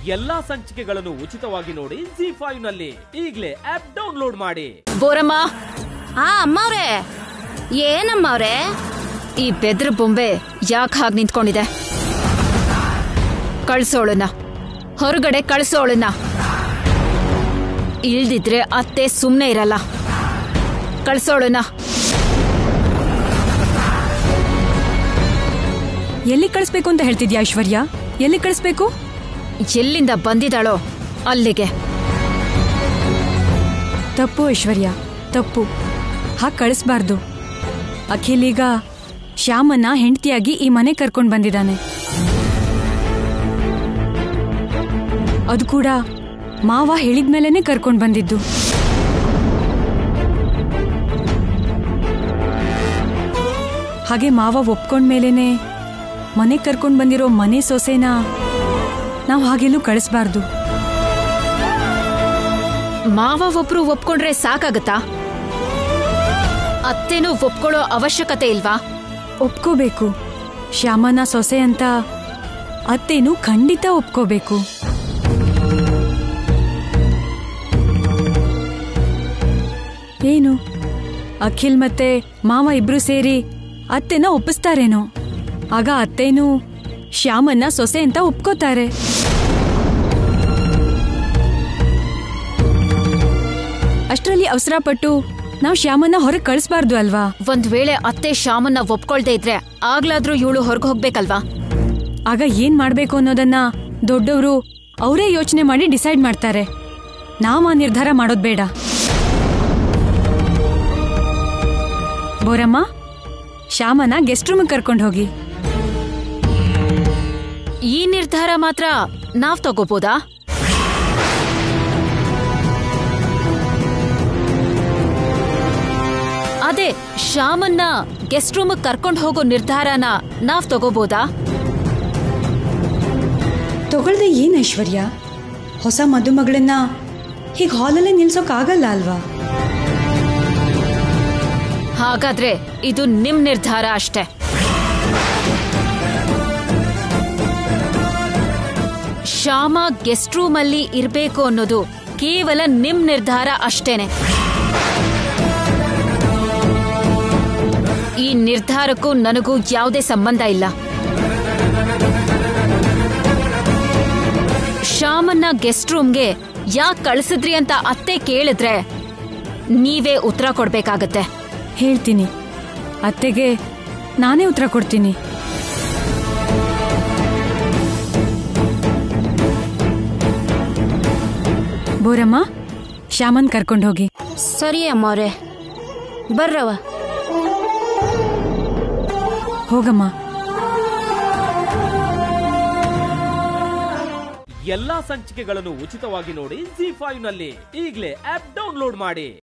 ಎಲ್ಲಾ ಸಂಚಿಕೆಗಳನ್ನು ಉಚಿತವಾಗಿ ನೋಡಿ ಜಿ ಫೈವ್ ನಲ್ಲಿ ಈಗಲೇ ಆಪ್ ಡೌನ್ಲೋಡ್ ಮಾಡಿ ಬೋರಮ್ಮ ಆ ಅಮ್ಮವ್ರೆ ಏನಮ್ಮವ್ರೆ ಈ ಬೆದ್ರ ಬೊಂಬೆ ಯಾಕೆ ಹಾಗೆ ನಿಂತ್ಕೊಂಡಿದೆ ಕಳ್ಸೋಳನ್ನ ಹೊರಗಡೆ ಕಳ್ಸೋಳನ್ನ ಇಲ್ದಿದ್ರೆ ಅತ್ತೆ ಸುಮ್ನೆ ಇರಲ್ಲ ಕಳ್ಸೋಳನ್ನ ಎಲ್ಲಿ ಕಳಿಸ್ಬೇಕು ಅಂತ ಹೇಳ್ತಿದ್ಯಾ ಐಶ್ವರ್ಯ ಎಲ್ಲಿ ಕಳಿಸ್ಬೇಕು ಎಲ್ಲಿಂದ ಬಂದಿದ್ದಾಳೋ ಅಲ್ಲಿಗೆ ತಪ್ಪು ಐಶ್ವರ್ಯ ತಪ್ಪು ಹಾಗೆ ಕಳಿಸ್ಬಾರ್ದು ಅಖಿಲ್ ಈಗ ಶ್ಯಾಮನ್ನ ಹೆಂಡತಿಯಾಗಿ ಈ ಮನೆ ಕರ್ಕೊಂಡು ಬಂದಿದ್ದಾನೆ ಅದು ಕೂಡ ಮಾವ ಹೇಳಿದ್ಮೇಲೆನೆ ಕರ್ಕೊಂಡು ಬಂದಿದ್ದು ಹಾಗೆ ಮಾವ ಒಪ್ಕೊಂಡ್ಮೇಲೆನೆ ಮನೆ ಕರ್ಕೊಂಡು ಬಂದಿರೋ ಮನೆ ಸೊಸೆನ ನಾವು ಹಾಗೆಲ್ಲೂ ಕಳಿಸ್ಬಾರ್ದು ಮಾವ ಒಬ್ರು ಒಪ್ಕೊಂಡ್ರೆ ಸಾಕಾಗತ್ತಾ ಅತ್ತೆನೂ ಒಪ್ಕೊಳ್ಳೋ ಅವಶ್ಯಕತೆ ಇಲ್ವಾ ಒಪ್ಕೋಬೇಕು ಶ್ಯಾಮನ ಸೊಸೆ ಅಂತ ಅತ್ತೇನು ಖಂಡಿತ ಒಪ್ಕೋಬೇಕು ಏನು ಅಖಿಲ್ ಮತ್ತೆ ಮಾವ ಇಬ್ರು ಸೇರಿ ಅತ್ತೆನ ಒಪ್ಪಿಸ್ತಾರೇನೋ ಆಗ ಅತ್ತೇನು ಶ್ಯಾಮನ್ನ ಸೊಸೆ ಅಂತ ಒಪ್ಕೋತಾರೆ ಅಷ್ಟರಲ್ಲಿ ಅವಸರ ಪಟ್ಟು ನಾವು ಶ್ಯಾಮನ್ನ ಹೊರಗೆ ಕಳಿಸ್ಬಾರ್ದು ಅಲ್ವಾ ಒಂದ್ ವೇಳೆ ಅತ್ತೆ ಶ್ಯಾಮನ್ನ ಒಪ್ಕೊಳ್ದೇ ಇದ್ರೆ ಆಗ್ಲಾದ್ರೂ ಇವಳು ಹೊರಗೆ ಹೋಗ್ಬೇಕಲ್ವಾ ಆಗ ಏನ್ ಮಾಡ್ಬೇಕು ಅನ್ನೋದನ್ನ ದೊಡ್ಡವರು ಅವರೇ ಯೋಚನೆ ಮಾಡಿ ಡಿಸೈಡ್ ಮಾಡ್ತಾರೆ ನಾವ್ ಆ ನಿರ್ಧಾರ ಮಾಡೋದ್ ಬೇಡ ಬೋರಮ್ಮ ಶ್ಯಾಮನ ಗೆಸ್ಟ್ ರೂಮ್ ಕರ್ಕೊಂಡು ಹೋಗಿ ಈ ನಿರ್ಧಾರ ಮಾತ್ರ ನಾವ್ ತಗೋಬೋದಾ ಅದೇ ಶ್ಯಾಮನ್ನ ಗೆಸ್ಟ್ ರೂಮ್ ಕರ್ಕೊಂಡ್ ಹೋಗೋ ನಿರ್ಧಾರನ ನಾವ್ ತಗೋಬೋದಾ ತಗೊಳ್ದೆ ಏನ್ ಐಶ್ವರ್ಯ ಹೊಸ ಮದುಮಗಳನ್ನ ಹೀಗೆ ಹಾಲಲ್ಲೇ ನಿಲ್ಸೋಕ್ಕಾಗಲ್ಲ ಅಲ್ವಾ ಹಾಗಾದ್ರೆ ಇದು ನಿಮ್ ನಿರ್ಧಾರ ಅಷ್ಟೇ ಶ್ಯಾಮ ಗೆಸ್ಟ್ ರೂಮ್ ಅಲ್ಲಿ ಇರ್ಬೇಕು ಅನ್ನೋದು ಕೇವಲ ನಿಮ್ ನಿರ್ಧಾರ ಅಷ್ಟೇನೆ ಈ ನಿರ್ಧಾರಕ್ಕೂ ನನಗೂ ಯಾವುದೇ ಸಂಬಂಧ ಇಲ್ಲ ಶ್ಯಾಮನ್ನ ಗೆಸ್ಟ್ ರೂಮ್ಗೆ ಯಾಕೆ ಕಳಿಸಿದ್ರಿ ಅಂತ ಅತ್ತೆ ಕೇಳಿದ್ರೆ ನೀವೇ ಉತ್ತರ ಕೊಡ್ಬೇಕಾಗತ್ತೆ ಹೇಳ್ತೀನಿ ಅತ್ತೆಗೆ ನಾನೇ ಉತ್ತರ ಕೊಡ್ತೀನಿ ಬೋರಮ್ಮ ಶ್ಯಾಮನ್ ಕರ್ಕೊಂಡು ಹೋಗಿ ಸರಿ ಅಮ್ಮವ್ರೆ ಬರ್ರವ ಹೋಗಮ್ಮ ಎಲ್ಲಾ ಸಂಚಿಕೆಗಳನ್ನು ಉಚಿತವಾಗಿ ನೋಡಿ ಜಿ ಫೈವ್ ನಲ್ಲಿ ಈಗಲೇ ಆಪ್ ಡೌನ್ಲೋಡ್ ಮಾಡಿ